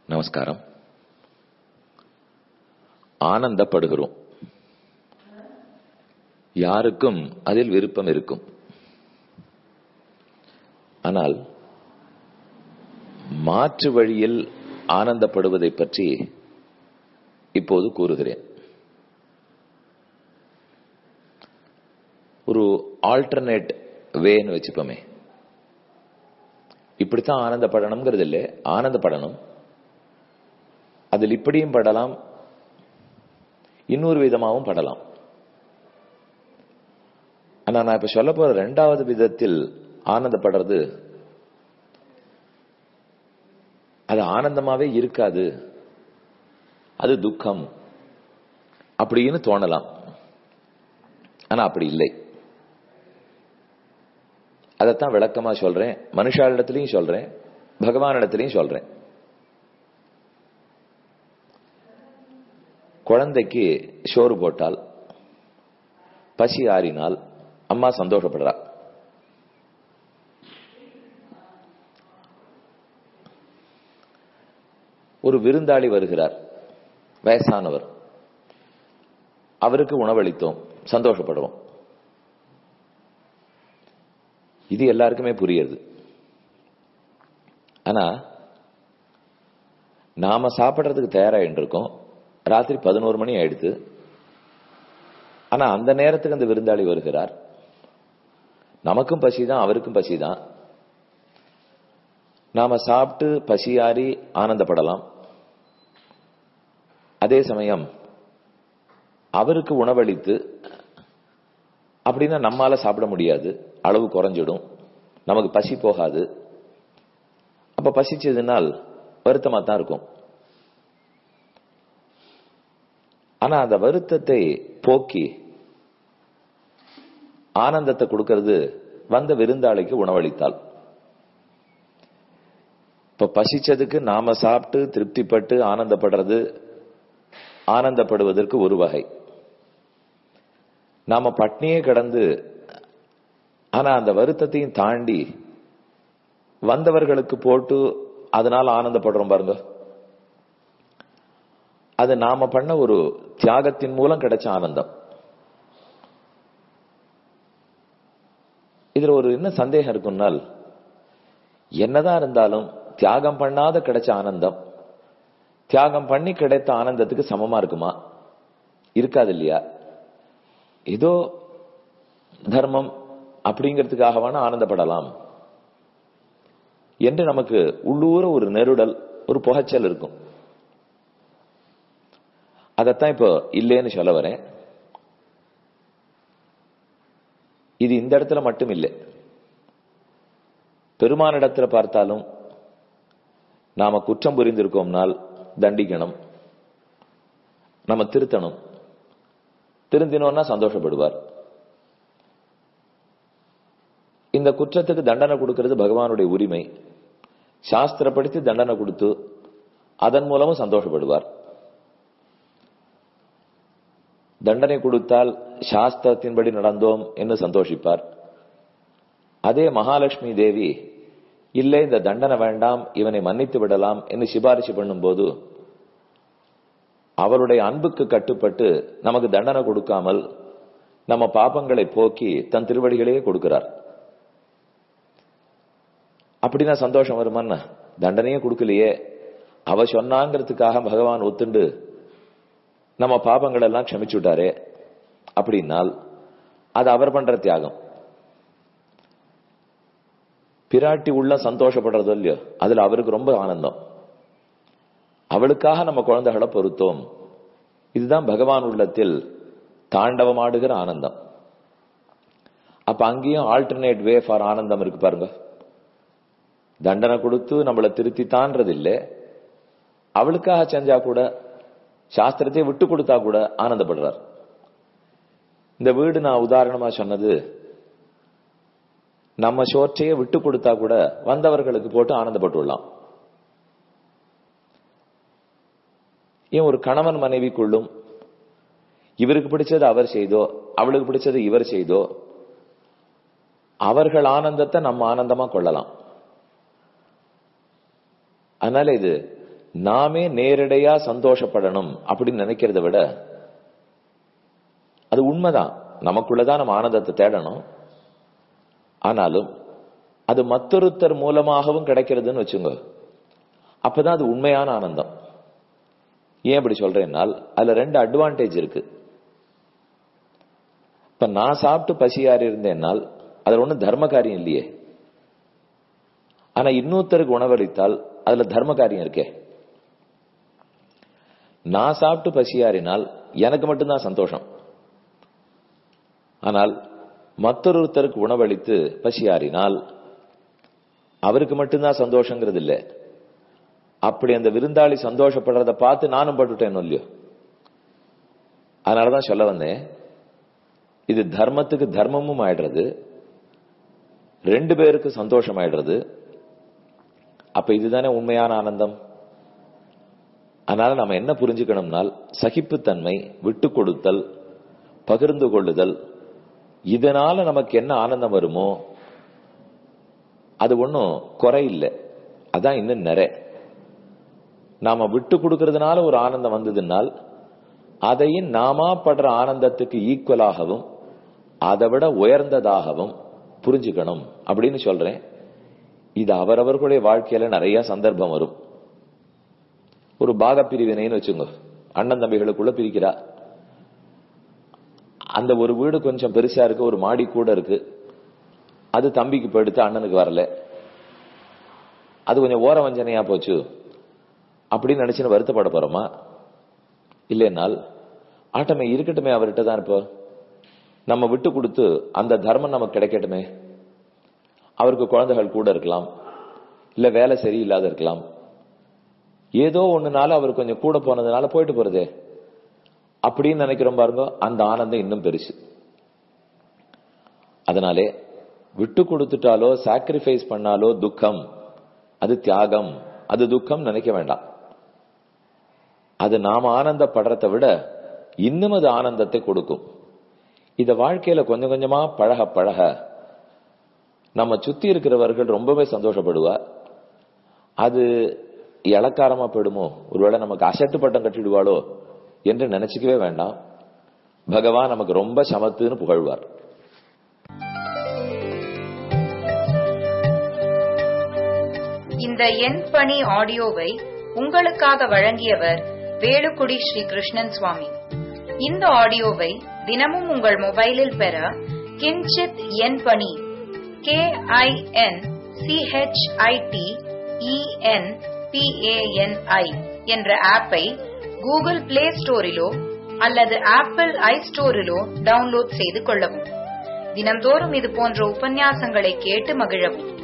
நமஸ்காரம் ஆனந்தப்படுகிறோம் யாருக்கும் அதில் விருப்பம் இருக்கும் ஆனால் மாற்று வழியில் ஆனந்தப்படுவதை பற்றி இப்போது கூறுகிறேன் ஒரு ஆல்டர்னேட் வேன்னு வச்சுப்போமே இப்படித்தான் ஆனந்தப்படணுங்கிறது இல்லை ஆனந்தப்படணும் அதில் இப்படியும் படலாம் இன்னொரு விதமாகவும் படலாம் ஆனா நான் இப்ப சொல்ல போற ரெண்டாவது விதத்தில் ஆனந்தப்படுறது அது ஆனந்தமாவே இருக்காது அது துக்கம் அப்படின்னு தோணலாம் ஆனா அப்படி இல்லை அதைத்தான் விளக்கமா சொல்றேன் மனுஷாளிடத்திலையும் சொல்றேன் பகவானிடத்திலையும் சொல்றேன் குழந்தைக்கு சோறு போட்டால் பசி ஆறினால் அம்மா சந்தோஷப்படுறா ஒரு விருந்தாளி வருகிறார் வயசானவர் அவருக்கு உணவளித்தோம் சந்தோஷப்படுறோம் இது எல்லாருக்குமே புரியுது ஆனா நாம சாப்பிடுறதுக்கு தயாராகிட்டு இருக்கோம் ராத்திரி பதினோரு மணி ஆயிடுத்து ஆனா அந்த நேரத்துக்கு அந்த விருந்தாளி வருகிறார் நமக்கும் பசிதான் அவருக்கும் பசிதான் நாம சாப்பிட்டு பசியாறி ஆனந்தப்படலாம் அதே சமயம் அவருக்கு உணவளித்து அப்படின்னா நம்மால சாப்பிட முடியாது அளவு குறைஞ்சிடும் நமக்கு பசி போகாது அப்ப பசிச்சதுனால் வருத்தமா தான் இருக்கும் ஆனா அந்த வருத்தத்தை போக்கி ஆனந்தத்தை கொடுக்கிறது வந்த விருந்தாளிக்கு உணவளித்தால் இப்ப பசிச்சதுக்கு நாம சாப்பிட்டு திருப்திப்பட்டு ஆனந்தப்படுறது ஆனந்தப்படுவதற்கு ஒரு வகை நாம பட்னியே கடந்து ஆனா அந்த வருத்தத்தையும் தாண்டி வந்தவர்களுக்கு போட்டு அதனால ஆனந்தப்படுறோம் பாருங்க அது நாம பண்ண ஒரு தியாகத்தின் மூலம் கிடைச்ச ஆனந்தம் இதுல ஒரு என்ன சந்தேகம் இருக்குன்னால் என்னதான் இருந்தாலும் தியாகம் பண்ணாத கிடைச்ச ஆனந்தம் தியாகம் பண்ணி கிடைத்த ஆனந்தத்துக்கு சமமா இருக்குமா இருக்காது இல்லையா ஏதோ தர்மம் அப்படிங்கிறதுக்காக வேணா ஆனந்தப்படலாம் என்று நமக்கு உள்ளூர ஒரு நெருடல் ஒரு புகைச்சல் இருக்கும் அதத்தான் இப்போ இல்லைன்னு சொல்ல வரேன் இது இந்த இடத்துல மட்டும் இல்லை பெருமானிடத்துல பார்த்தாலும் நாம குற்றம் புரிந்திருக்கோம்னால் தண்டிக்கணும் நம்ம திருத்தணும் திருந்தினோம்னா சந்தோஷப்படுவார் இந்த குற்றத்துக்கு தண்டனை கொடுக்கிறது பகவானுடைய உரிமை சாஸ்திரப்படுத்தி தண்டனை கொடுத்து அதன் மூலமும் சந்தோஷப்படுவார் தண்டனை கொடுத்தால் சாஸ்திரத்தின்படி நடந்தோம் என்று சந்தோஷிப்பார் அதே மகாலட்சுமி தேவி இல்லை இந்த தண்டனை வேண்டாம் இவனை மன்னித்து விடலாம் என்று சிபாரிசு பண்ணும்போது அவருடைய அன்புக்கு கட்டுப்பட்டு நமக்கு தண்டனை கொடுக்காமல் நம்ம பாப்பங்களை போக்கி தன் திருவடிகளையே கொடுக்கிறார் அப்படின்னா சந்தோஷம் வருமான்னா தண்டனையே கொடுக்கலையே அவ சொன்னாங்கிறதுக்காக பகவான் ஒத்துண்டு நம்ம பாபங்கள் எல்லாம் க்ஷமிச்சு விட்டாரே அப்படின்னால் அது அவர் பண்ற தியாகம் பிராட்டி உள்ள சந்தோஷப்படுறதோ இல்லையோ அதுல அவருக்கு ரொம்ப ஆனந்தம் அவளுக்காக நம்ம குழந்தைகளை பொறுத்தோம் இதுதான் பகவான் உள்ளத்தில் தாண்டவமாடுகிற ஆனந்தம் அப்ப அங்கேயும் ஆல்டர்னேட் வே ஃபார் ஆனந்தம் இருக்கு பாருங்க தண்டனை கொடுத்து நம்மளை திருத்தித்தான்றது இல்லை அவளுக்காக செஞ்சா கூட சாஸ்திரத்தை விட்டு கொடுத்தா கூட ஆனந்தப்படுறார் இந்த வீடு நான் உதாரணமா சொன்னது நம்ம சோற்றையே விட்டு கொடுத்தா கூட வந்தவர்களுக்கு போட்டு ஆனந்தப்பட்டுள்ளலாம் ஏன் ஒரு கணவன் மனைவிக்குள்ளும் இவருக்கு பிடிச்சது அவர் செய்தோ அவளுக்கு பிடிச்சது இவர் செய்தோ அவர்கள் ஆனந்தத்தை நம்ம ஆனந்தமா கொள்ளலாம் அதனால இது நாமே நேரடியா சந்தோஷப்படணும் அப்படின்னு நினைக்கிறத விட அது உண்மைதான் நமக்குள்ளதான் நம்ம ஆனந்தத்தை தேடணும் ஆனாலும் அது மற்றொருத்தர் மூலமாகவும் கிடைக்கிறதுன்னு வச்சுங்க அப்பதான் அது உண்மையான ஆனந்தம் ஏன் அப்படி சொல்றேன்னால் அதுல ரெண்டு அட்வான்டேஜ் இருக்கு இப்ப நான் சாப்பிட்டு பசியாறி இருந்தேன்னால் அதுல ஒண்ணும் தர்ம காரியம் இல்லையே ஆனா இன்னொருத்தருக்கு உணவளித்தால் அதுல தர்ம காரியம் இருக்கே நான் சாப்பிட்டு பசியாறினால் எனக்கு மட்டும்தான் சந்தோஷம் ஆனால் மற்றொருத்தருக்கு உணவளித்து பசியாறினால் அவருக்கு மட்டும்தான் சந்தோஷங்கிறது இல்லை அப்படி அந்த விருந்தாளி சந்தோஷப்படுறத பார்த்து நானும் பட்டுட்டேன் இல்லையோ அதனாலதான் சொல்ல வந்தேன் இது தர்மத்துக்கு தர்மமும் ஆயிடுறது ரெண்டு பேருக்கு சந்தோஷம் ஆயிடுறது அப்ப இதுதானே உண்மையான ஆனந்தம் அதனால நம்ம என்ன புரிஞ்சுக்கணும்னால் சகிப்புத்தன்மை விட்டு கொடுத்தல் பகிர்ந்து கொள்ளுதல் இதனால நமக்கு என்ன ஆனந்தம் வருமோ அது ஒன்றும் குறை இல்லை அதான் இன்னும் நிறைய நாம விட்டு கொடுக்கறதுனால ஒரு ஆனந்தம் வந்ததுனால் அதையும் நாமா படுற ஆனந்தத்துக்கு ஈக்குவலாகவும் அதை விட உயர்ந்ததாகவும் புரிஞ்சுக்கணும் அப்படின்னு சொல்றேன் இது அவரவர்களுடைய வாழ்க்கையில நிறைய சந்தர்ப்பம் வரும் ஒரு பாக பிரிவினைன்னு வச்சுங்க அண்ணன் தம்பிகளுக்குள்ள பிரிக்கிறா அந்த ஒரு வீடு கொஞ்சம் பெருசா இருக்கு ஒரு மாடி கூட இருக்கு அது தம்பிக்கு போயிடுத்து அண்ணனுக்கு வரல அது கொஞ்சம் ஓர வஞ்சனையா போச்சு அப்படின்னு நினைச்சுன்னு வருத்தப்பட போறோமா இல்லைனால் ஆட்டமே இருக்கட்டுமே அவர்கிட்ட தான் இப்போ நம்ம விட்டு கொடுத்து அந்த தர்மம் நமக்கு கிடைக்கட்டுமே அவருக்கு குழந்தைகள் கூட இருக்கலாம் இல்ல வேலை சரியில்லாத இருக்கலாம் ஏதோ ஒண்ணுனால அவர் கொஞ்சம் கூட போனதுனால போயிட்டு போறதே அப்படின்னு நினைக்கிறோம் பாருங்க அந்த ஆனந்தம் இன்னும் பெருசு அதனாலே விட்டு கொடுத்துட்டாலோ சாக்ரிஃபைஸ் பண்ணாலோ துக்கம் அது தியாகம் அது துக்கம் நினைக்க வேண்டாம் அது நாம ஆனந்தப்படுறத விட இன்னும் அது ஆனந்தத்தை கொடுக்கும் இத வாழ்க்கையில கொஞ்சம் கொஞ்சமா பழக பழக நம்ம சுத்தி இருக்கிறவர்கள் ரொம்பவே சந்தோஷப்படுவா அது இளக்காரமா போயிடுமோ ஒருவேளை நமக்கு அசட்டு பட்டம் கட்டிடுவாளோ என்று நினைச்சுக்கவே வேண்டாம் பகவான் நமக்கு ரொம்ப சமத்துன்னு புகழ்வார் இந்த எண் பணி ஆடியோவை உங்களுக்காக வழங்கியவர் வேலுக்குடி ஸ்ரீ கிருஷ்ணன் சுவாமி இந்த ஆடியோவை தினமும் உங்கள் மொபைலில் பெற கிஞ்சித் எண் பணி கே ஐ என் சிஹெச்ஐடி இஎன் பிஏஎன்ஐ என்ற ஆப்பை கூகுள் பிளே ஸ்டோரிலோ அல்லது ஆப்பிள் ஐ ஸ்டோரிலோ டவுன்லோட் செய்து கொள்ளவும் தினம்தோறும் இது போன்ற உபன்யாசங்களை கேட்டு மகிழவும்